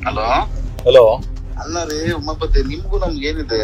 Hello hello ಅಲ್ಲ ರೀ ಉಮಾಪತಿ ನಿಮ್ಗೂ ನಮ್ಗೆ ಏನಿದೆ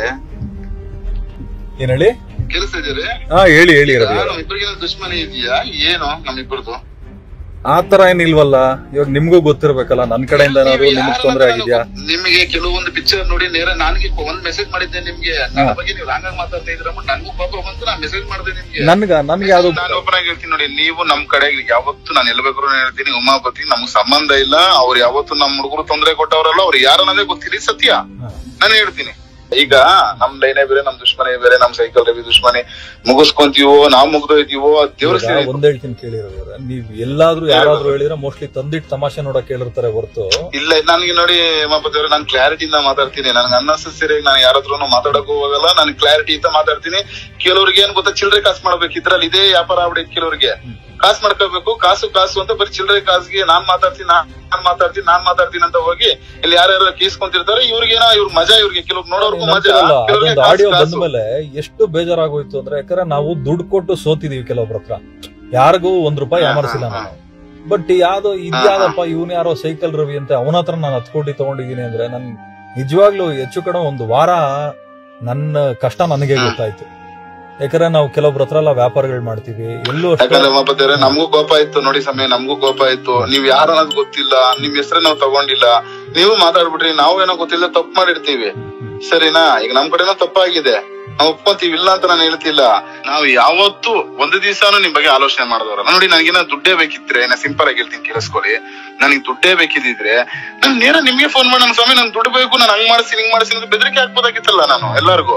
ಏನ್ ಹೇಳಿ ಕೆಲಸ ಇದೆ ಹಾ ಹೇಳಿ ಹೇಳಿ ರವಿ ಅವ್ರೆ. ಇಬ್ಬರಿಗೇನೋ ದುಶ್ಮನಿ ಇದೆಯಾ ಏನು ನಮ್ಮಿಬ್ಬರದು ಆ ತರ ಏನಿಲ್ವಲ್ಲ ಇವಾಗ ನಿಮ್ಗೂ ಗೊತ್ತಿರ್ಬೇಕಲ್ಲ ನನ್ ಕಡೆಯಿಂದ ಏನಾದ್ರು ನಿಮ್ಗೆ ತೊಂದ್ರೆ ಆಗಿದ್ಯಾ ನಿಮಗೆ ಕೆಲವೊಂದು ಪಿಕ್ಚರ್ ನೋಡಿ ನೇರ ನನಗೆ ಒಂದ್ ಮೆಸೇಜ್ ಮಾಡಿದ್ದೆ ನಿಮ್ಗೆ ನನ್ನ ಬಗ್ಗೆ ನೀವು ರಾಂಗ್ ಮಾತಾಡ್ತಾ ಇದ್ರ ನನಗೂ ಪಾಪ ಬಂತು ನಾನು ಮೆಸೇಜ್ ಮಾಡಿದೆ ನಿಮ್ಗೆ ನನ್ಗ ನನ್ಗೆ ಯಾವ್ದು ನಾನು ಓಪನ್ ಆಗಿ ಹೇಳ್ತೀನಿ ನೋಡಿ ನೀವು ನಮ್ ಕಡೆಗೆ ಯಾವತ್ತು ನಾನು ಎಲ್ಲಿ ಬೇಕಾದ್ರೂ ಹೇಳ್ತೀನಿ ಉಮಾಪತಿ ನಮ್ಗ್ ಸಂಬಂಧ ಇಲ್ಲ ಅವ್ರು ಯಾವತ್ತು ನಮ್ ಹುಡುಗರು ತೊಂದರೆ ಕೊಟ್ಟವರಲ್ಲ ಅವ್ರು ಯಾರನ್ನದೇ ಗೊತ್ತಿಲ್ಲ ಸತ್ಯ ನಾನು ಹೇಳ್ತೀನಿ ಈಗ ನಮ್ ಲೈನೇ ಬೇರೆ ನಮ್ ದುಶ್ಮನೆ ಬೇರೆ ನಮ್ ಸೈಕಲ್ ರವಿ ದುಶ್ಮನೆ ಮುಗಿಸ್ಕೊಂತೀವೋ ನಾವ್ ಮುಗ್ದೋಯ್ತೀವೋ ಅದ್ ದೇವ್ರ ಈಗ ಒಂದ್ ಹೇಳ್ತೀನಿ ಕೇಳಿ ರವಿ ಅವ್ರೆ. ನೀವ್ ಎಲ್ಲಾದ್ರೂ ಯಾರಾದ್ರೂ ಹೇಳಿದ್ರೆ ಮೋಸ್ಟ್ಲಿ ತಂದಿಟ್ ತಮಾಷೆ ನೋಡಕ್ ಕೇಳಿರ್ತಾರೆ ಹೊರತು ಇಲ್ಲ ನನಗೆ ನೋಡಿ ಉಮಾಪತಿ ಅವ್ರೆ ನಾನು ಕ್ಲಾರಿಟಿಯಿಂದ ಮಾತಾಡ್ತೀನಿ ನನ್ಗೆ ಅನ್ನೆಸರಿ ನಾನು ಯಾರತ್ರನು ಮಾತಾಡಕ್ ಹೋಗಲ್ಲ ನಾನು ಕ್ಲಾರಿಟಿ ಅಂತ ಮಾತಾಡ್ತೀನಿ ಕೆಲವ್ರಿಗೆ ಏನ್ ಗೊತ್ತಾ ಚಿಲ್ಲರೆ ಕಾಸು ಮಾಡ್ಬೇಕು ಇದ್ರಲ್ಲಿ ಇದೇ ವ್ಯಾಪಾರ ಆಗ್ಬಿಡೈತೆ ಕೆಲವ್ರಿಗೆ ಕಾಸು ಮಾಡ್ಕೋಬೇಕು ಕಾಸು ಕಾಸು ಅಂತ ಬರೀ ಚಿಲ್ಲರೆ ಕಾಸಿಗೆ ನಾನ್ ಮಾತಾಡ್ತೀನಿ ನಾನ್ ಮಾತಾಡ್ತೀನಿ ನಾನ್ ಮಾತಾಡ್ತೀನಿ ಅಂತ ಹೋಗಿ ಇಲ್ಲಿ ಯಾರ್ಯಾರು ಕೀಸ್ಕೊಂತಿರ್ತಾರೆ ಇವ್ರಿಗೇನೋ ಇವ್ರ ಮಜಾ ಇವ್ರಿಗೆ ಕೆಲವ್ರು ನೋಡೋರ್ಗು ಮಜಾ ನಂಬ್ತಿರಲ್ಲ, ಕೆಲವ್ರಿಗೆ ಅದೊಂದು ಕಾಸು ಆಡಿಯೋ ಕಾಸು. ಬಂದ್ಮೇಲೆ ಎಷ್ಟು ಬೇಜಾರಾಗೋಯ್ತು ಅಂದ್ರೆ ಯಾಕಂದ್ರೆ ನಾವು ದುಡ್ಡು ಕೊಟ್ಟು ಸೋತಿದೀವಿ ಕೆಲವೊಬ್ರ ಹತ್ರ ಯಾರಿಗೂ ಒಂದ್ ರೂಪಾಯಿ ಹಾ, ಯಾಮರ್ಸಿಲ್ಲ ಹಾ, ನಾನು ಬಟ್ ಯಾವ್ದೋ ಇದ್ಯಾವ್ದಪ್ಪ ಇವನ್ ಯಾರೋ ಸೈಕಲ್ ರವಿ ಅಂತ ಅವನ ಹತ್ರ ನಾನು ಹತ್ ಕೋಟಿ ತಗೊಂಡಿದೀನಿ ಅಂದ್ರೆ ನನ್ ನಿಜವಾಗ್ಲೂ ಹೆಚ್ಚು ಕಡೆ ಒಂದು ವಾರ ನನ್ನ ಕಷ್ಟ ನನಗೆ ಹ್ಮ್. ಗೊತ್ತಾಯ್ತು ಯಾಕಂದ್ರೆ ನಾವು ಕೆಲವೊಬ್ರ ಹತ್ರ ಎಲ್ಲ ವ್ಯಾಪಾರಗಳು ಮಾಡ್ತೀವಿ ಎಲ್ಲೂ ಅಷ್ಟು ಯಾಕಂದ್ರೆ ಉಮಾಪತಿ ಅವ್ರೆ ನಮಗೂ ಕೋಪ ಇತ್ತು ನೋಡಿ ಸಮಯ ನಮಗೂ ಕೋಪ ಇತ್ತು ನೀವ್ ಯಾರು ಅನ್ನೋದು ಗೊತ್ತಿಲ್ಲ ನಿಮ್ ಹೆಸರೇ ನಾವು ತಗೊಂಡಿಲ್ಲ ನೀವು ಮಾತಾಡ್ಬಿಟ್ರಿ ನಾವು ಏನೋ ಗೊತ್ತಿಲ್ಲ ತಪ್ಪು ಮಾಡಿರ್ತೀವಿ ಸರಿನಾ ಈಗ ನಮ್ ಕಡೆನೂ ತಪ್ಪಾಗಿದೆ ನಾವು ಒಪ್ಕೊಂತೀವಿ ಇಲ್ಲ ಅಂತ ನಾನು ಹೇಳ್ತಿಲ್ಲ ನಾವು ಯಾವತ್ತು ಒಂದು ದಿವಸನೂ ನಿಮ್ ಬಗ್ಗೆ ಆಲೋಚನೆ ಮಾಡಿದವ್ರ ನೋಡಿ ನನಗೇನ ದುಡ್ಡೇ ಬೇಕಿದ್ರೆ ನಾ ಸಿಂಪಲ್ ಆಗಿ ಹೇಳ್ತೀನಿ ಕೇಳಿಸ್ಕೊಳ್ಳಿ ನನಗೆ ದುಡ್ಡೇ ಬೇಕಿದ್ರೆ ನಾನು ನೇರ ನಿಮ್ಗೆ ಫೋನ್ ಮಾಡಿ ನನ್ ಸ್ವಾಮಿ ನನ್ ದುಡ್ಡು ಬೇಕು ನಾನು ಹಂಗ್ ಮಾಡ್ತೀನಿ ಹಿಂಗ್ ಮಾಡ್ತೀನಿ ಅಂತ ಬೆದರಿಕೆ ಹಾಕ್ಬೋದಾಗಿತ್ತಲ್ಲ ನಾನು ಎಲ್ಲಾರ್ಗು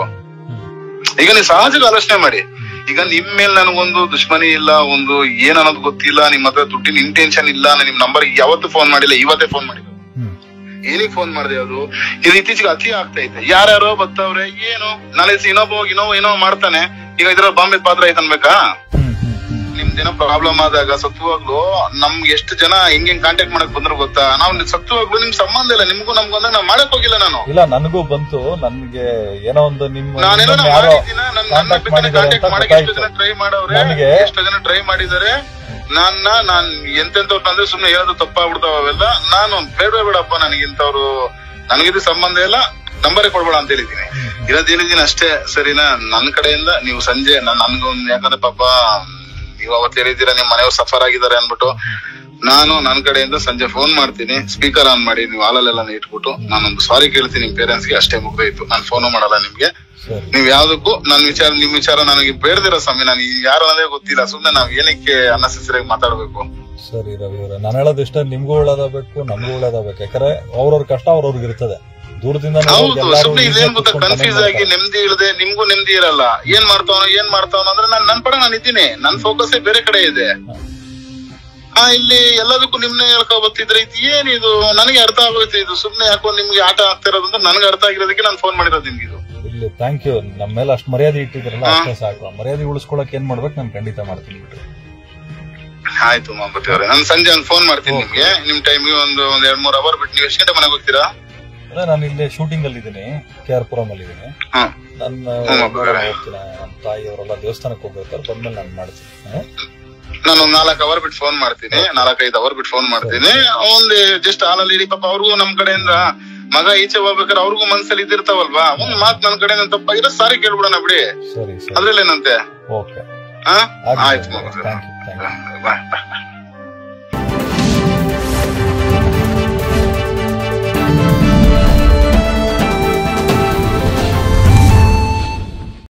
ಈಗ ನೀವು ಸಹಜವಾಗಿ ಆಲೋಚನೆ ಮಾಡಿ ಈಗ ನಿಮ್ ಮೇಲೆ ನನಗೊಂದು ದುಶ್ಮನಿ ಇಲ್ಲ ಒಂದು ಏನ್ ಅನ್ನೋದು ಗೊತ್ತಿಲ್ಲ ನಿಮ್ ಹತ್ರ ದುಡ್ಡಿನ ಇಂಟೆನ್ಷನ್ ಇಲ್ಲ ನಾನು ನಿಮ್ ನಂಬರ್ ಯಾವತ್ತೂ ಫೋನ್ ಮಾಡಿಲ್ಲ ಇವತ್ತೇ ಫೋನ್ ಮಾಡಿದ್ದು ಹ್ಮ್. ಏನಿಗೆ ಫೋನ್ ಮಾಡಿದೆ ಅದು ಇದು ಇತ್ತೀಚೆಗೆ ಅತಿ ಆಗ್ತಾ ಇದೆ ಯಾರ್ಯಾರೋ ಬರ್ತಾವ್ರೆ ಏನು ನಾಳೆ ದಿವಸ ಇನ್ನೊಬ್ಬ ಹೋಗಿ ಇನ್ನೊಬ್ಬ ಏನೋ ಮಾಡ್ತಾನೆ ಈಗ ಇದ್ರಲ್ಲಿ ಬಾಂಬೆ ಪಾತ್ರ ಐತೆ ಅನ್ಬೇಕಾ ಹ್ಮ್, ಹ್ಮ್, ಹ್ಮ್. ನಿಮ್ದೇನೋ ಪ್ರಾಬ್ಲಮ್ ಆದಾಗ ಸತ್ತುವಾಗ್ಲು ನಮ್ಗೆ ಎಷ್ಟು ಜನ ಹೆಂಗ್ ಹೆಂಗ್ ಕಾಂಟ್ಯಾಕ್ಟ್ ಮಾಡಕ್ ಬಂದ್ರು ಗೊತ್ತಾ ನಾವು ಸತ್ತುವಾಗ್ಲು ನಿಮ್ ಸಂಬಂಧ ಇಲ್ಲ ನಿಮ್ಗೂ ನಮ್ಗೂ ಅಂದಾಗ ನಾವ್ ಮಾಡಕ್ ಹೋಗಿಲ್ಲ ನಾನು ಇಲ್ಲ ನನಗೂ ಬಂತು ನನ್ಗೆ ಏನೋ ಒಂದು ನಿಮ್ಮ ನಾನೆಲ್ಲ ನಿಮ್ಮನ್ನ ಯಾರೋ ಮಾಡಿದ್ದೀನ ನನ್ನ contact ಮಾಡಿದ್ದಾರೆ ಕಾಂಟ್ಯಾಕ್ಟ್ ಅಂತ ಮಾಡಕ್ಕೆ ಎಷ್ಟು ಜನ ಗೊತ್ತಾಯ್ತು. ಟ್ರೈ ಮಾಡವ್ರೆ ನನಗೆ ಎಷ್ಟು ಜನ ಟ್ರೈ ಮಾಡಿದ್ದಾರೆ ನನ್ನ ನಾನ್ ಎಂತೆಂತವ್ರು ಅಂದ್ರೆ ಸುಮ್ನೆ ಹೇಳೋದು ತಪ್ಪಾಗ್ಬಿಡ್ತಾವ ಅವೆಲ್ಲ ನಾನು ಬೇಡ ಬೇಡಪ್ಪ ನನಗೆ ಇಂಥವ್ರು ನನಗಿದು ಸಂಬಂಧ ಇಲ್ಲ ನಂಬರೇ ಕೊಡ್ಬೇಡ ಅಂತ ಹೇಳಿದೀನಿ ಇರೋದ್ ಹೇಳಿದೀನಿ ಅಷ್ಟೇ ಸರಿನಾ ನನ್ ಕಡೆಯಿಂದ ನೀವು ಸಂಜೆ ನಾನ್ ನನ್ಗೊಂದ್ ಯಾಕಂದ್ರೆ ಪಾಪ ನೀವು ಅವತ್ತು ಹೇಳಿದ್ದೀರಾ ನಿಮ್ ಮನೆಯವ್ರು ಸಫರ್ ಆಗಿದ್ದಾರೆ ಅನ್ಬಿಟ್ಟು ನಾನು ನನ್ ಕಡೆಯಿಂದ ಸಂಜೆ ಫೋನ್ ಮಾಡ್ತೀನಿ ಸ್ಪೀಕರ್ ಆನ್ ಮಾಡಿ ನೀವು ಹಾಲಲ್ಲೆಲ್ಲ ಇಟ್ಬಿಟ್ಟು ನಾನೊಂದು ಸಾರಿ ಕೇಳ್ತೀನಿ ನಿಮ್ ಪೇರೆಂಟ್ಸ್ ಗೆ ಅಷ್ಟೇ ಮುಗ್ದೋಯ್ತು ನಾನು ಫೋನು ಮಾಡಲ್ಲ ನಿಮ್ಗೆ ಸರಿ ನೀವ್ ಯಾವ್ದಕ್ಕೂ ನನ್ ವಿಚಾರ ನಿಮ್ ವಿಚಾರ ನನಗೆ ಬೇಡದಿರೋ ಸಮಯ ನಾನು ಯಾರು ಅನ್ನೋದೇ ಗೊತ್ತಿಲ್ಲ ಸುಮ್ನೆ ನಾವ್ ಏನಕ್ಕೆ ಅನ್ನೆಸೆಸರಿ ಮಾತಾಡ್ಬೇಕು ಸರಿ ರವಿ ಅವರೇ ನಾನು ಹೇಳೋದು ಇಷ್ಟ ನಿಮ್ಗೂ ಒಳ್ಳೇದಾಗಬೇಕು ನಮಗೂ ಒಳ್ಳೇದಾಗಬೇಕು ಯಾಕಂದ್ರೆ ಅವ್ರವ್ರ ಕಷ್ಟ ಅವ್ರವ್ರಿಗೆ ಇರ್ತದೆ ದೂರದಿಂದ ನೋಡೋರ್ಗೆ ಹೌದು ಎಲ್ಲಾರು ಸುಮ್ನೆ easy ಇದೇನ್ ಆಗಿ ಗೊತ್ತಾ ಕೂತ್ಕೊಂಡು ಕನ್ಫ್ಯೂಸ್ comment ಆಗಿ ನೆಮ್ಮದಿ ಇಲ್ಲದೆ ನಿಮ್ಗೂ ನೆಮ್ಮದಿ ಇರಲ್ಲ ಏನ್ ಮಾಡ್ತಾವನೋ ಏನ್ ಮಾಡ್ತಾವನೋ ಅಂದ್ರೆ ನಾನ್ ನನ್ ಪಡ ನಾನು ಇದ್ದೀನಿ ನನ್ ಫೋಕಸ್ ಬೇರೆ ಕಡೆ ಇದೆ ಹಾ ಇಲ್ಲಿ ಎಲ್ಲದಕ್ಕೂ ನಿಮ್ನೆ ಹೇಳ್ಕೊ ಬರ್ತಿದ್ರೆ ಇದು ಏನಿದು ನನಗೆ ಅರ್ಥ ಆಗೋಯ್ತು ಇದು ಸುಮ್ನೆ ಯಾಕೋ ನಿಮ್ಗೆ ಆಟ ಆಗ್ತಿರೋದು ಅಂತ ನನ್ಗೆ ಅರ್ಥ ಆಗಿರೋದಕ್ಕೆ ನಾನು ಫೋನ್ ಮಾಡಿರೋದು ನಿಮ್ಗೆ ಇದು ಇಲ್ಲಿ ಥ್ಯಾಂಕ್ ಯು ನಮ್ಮ ಮೇಲೆ ಅಷ್ಟು ಮರ್ಯಾದೆ ಇಟ್ಟಿದ್ರಲ್ಲ ಹಾ. ಅಷ್ಟೇ ಸಾಕು ಆ ಮರ್ಯಾದೆ ಉಳಿಸ್ಕೊಳಕ್ ಏನ್ ಮಾಡ್ಬೇಕು ನಾನು ಖಂಡಿತ ಮಾಡ್ತೀನಿ ಬಿಟ್ರಿ ಆಯ್ತು ಮಾಂಬತಿ ಅವ್ರೆ ನಾನು ಸಂಜೆ ಒಂದು ಫೋನ್ ಮಾಡ್ತೀನಿ ನಿಮ್ಗೆ ನಿಮ್ ಟೈಮ್ಗೆ ಒಂದು ಒಂದ್ ಎರಡ್ ಮೂರ್ ಅವರ್ ಬಿಟ್ಟು ನೀವು ಎಷ್ಟು ಗಂಟೆ ಮನೆಗೆ ಹೋಗ್ತೀರಾ ಅದೇ ನಾನು ಇಲ್ಲಿ ಶೂಟಿಂಗ್ ಅಲ್ಲಿ ಇದ್ದೀನಿ ಕೆ ಆರ್ ಪುರಂ ಅಲ್ಲಿ ಇದ್ದೀನಿ ಹಾ ನನ್ನ ಹ್ಮ್, ಹೋಗ್ತೀನಿ ನಮ್ಮ ತಾಯಿ ಅವರೆಲ್ಲ ದೇವಸ್ಥಾನಕ್ಕೆ ಹೋಗ್ಬೇಕಾದ್ರೆ ಬಂದ್ಮೇಲೆ ನಾನು ಮಾಡ್ತೀನಿ ಹಾ? ನಾನು ಒಂದ್ ನಾಲ್ಕು ಅವರ್ ಬಿಟ್ಟು ಫೋನ್ ಮಾಡ್ತೀನಿ ನಾಲ್ಕೈದು ಅವರ್ ಬಿಟ್ಟು ಫೋನ್ ಮಾಡ್ತೀನಿ ಒಂದ್ ಜಸ್ಟ್ ಹಾಲಲ್ಲಿ ಇಡಿ ಪಾಪ ಅವ್ರಿಗೂ ನಮ್ ಕಡೆಯಿಂದ ಮಗ ಈಚೆ ಹೋಗ್ಬೇಕಾದ್ರೆ ಅವ್ರಿಗೂ ಮನ್ಸಲ್ಲಿ ಇದ್ದಿರ್ತಾವಲ್ವಾ ಒಂದ್ ಮಾತ್ ನನ್ ಕಡೆಯಿಂದ ತಪ್ಪಾಗಿರೋ ಸಾರಿ ಕೇಳ್ಬಿಡೋಣ ಬಿಡಿ ಸರಿ ಸರಿ ಅದ್ರಲ್ಲೇನಂತೆ ಓಕೆ ಹಾ ಆಗ್ಲಿ ಆಯ್ತು thank you thank you bye bye